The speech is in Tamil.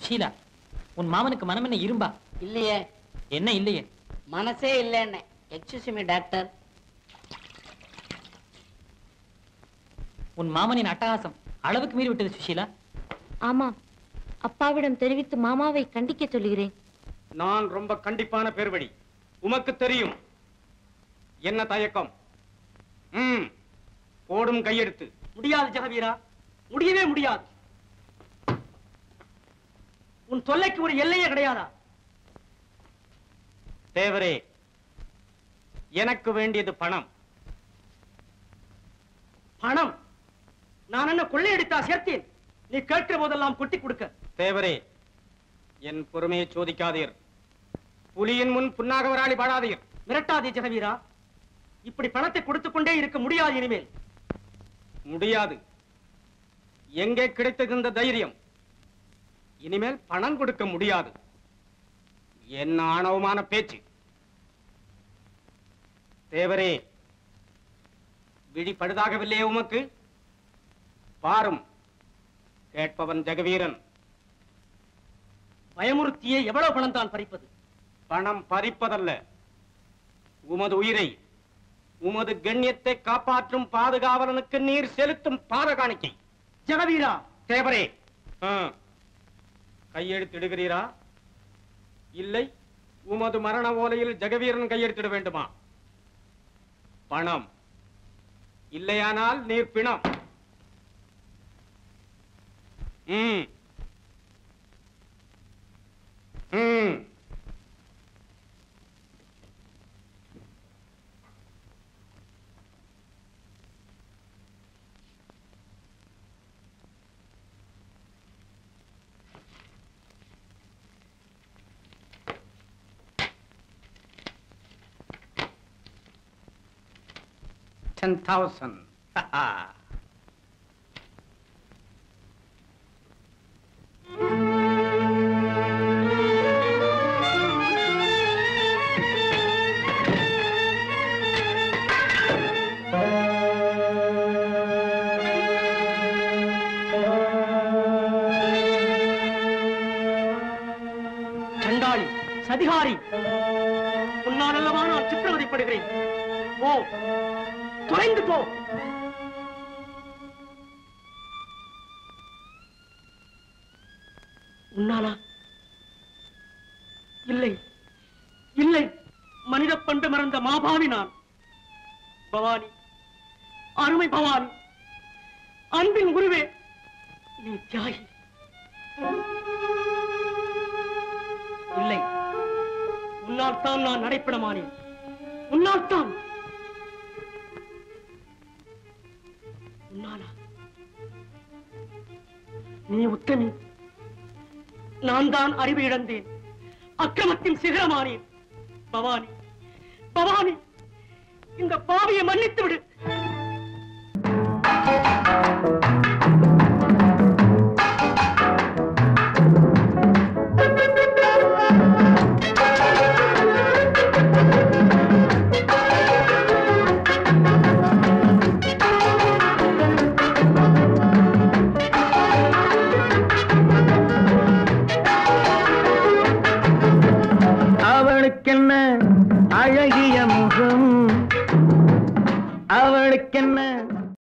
சுஷீலா உன் மாமனுக்கு மனம் என்ன இரும்பா இல்லையே என்ன இல்லையே மனசே இல்லைன்னு எக்ஸ்கூஸ் மீ டாக்டர் உன் மாமனின் அட்டகாசம் அளவுக்கு மீறி விட்டது சுஷீலா ஆமாம் அப்பாவிடம் தெரிவித்து மாமாவை கண்டிக்க சொல்கிறேன் நான் ரொம்ப கண்டிப்பான பேர்வழி உமக்கு தெரியும் என்ன தயக்கம் ம் போடும் கையெடுத்து முடியாது ஜெகவீரா முடியவே முடியாது உன் தொல்லைக்கு ஒரு எல்லையே கிடையாதா தேவரே எனக்கு வேண்டியது பணம் பணம் நான் என்ன கொள்ளையடித்தா சேர்த்தேன் நீ கேட்கிற போதெல்லாம் கொட்டி கொடுக்க தேவரே என் பொறுமையை சோதிக்காதீர் புலியின் முன் புன்னாக வராளி பாடாதீர் மிரட்டாதே ஜெகவீரா இப்படி பணத்தை கொடுத்துக் கொண்டே இருக்க முடியாது இனிமேல் முடியாது எங்கே கிடைத்தது இந்த தைரியம் இனிமேல் பணம் கொடுக்க முடியாது என்ன ஆணவமான பேச்சு தேவரே விழி பழுதாகவில்லையே உமக்கு பாரும் கேட்பவன் ஜெகவீரன் பயமுறுத்தியே எவ்வளவு பணம் தான் பறிப்பது பணம் பறிப்பதல்ல உமது உயிரை உமது கண்ணியத்தை காப்பாற்றும் பாதுகாவலனுக்கு நீர் செலுத்தும் பாத காணிக்கை ஜெகவீரா தேவரே ஆ. கையெழுத்திடுகிறீரா இல்லை உமது மரண ஓலையில் ஜெகவீரன் கையெழுத்திட வேண்டுமா பணம் இல்லையானால் நீர் பிணம் ம் ம் ten thousand. சண்டாளி சதிகாரி உன்னால் அல்லவா நான் சித்திரவதைப்படுகிறேன் போ தொலைந்து போ உன்னாலா இல்லை இல்லை மனித பண்பு மறந்த மாபாவி நான் பவானி அருமை பவானி அன்பின் குருவே நீ தியாகி இல்லை உன்னால் தான் நான் நடைபெறமானேன் உன்னால் தான் உன்னாலா நீ உத்தமி நான் தான் அறிவு இழந்தேன் அக்கிரமத்தின் சிகரமானேன் பவானி பவானி இந்த பாவியை மன்னித்து விடு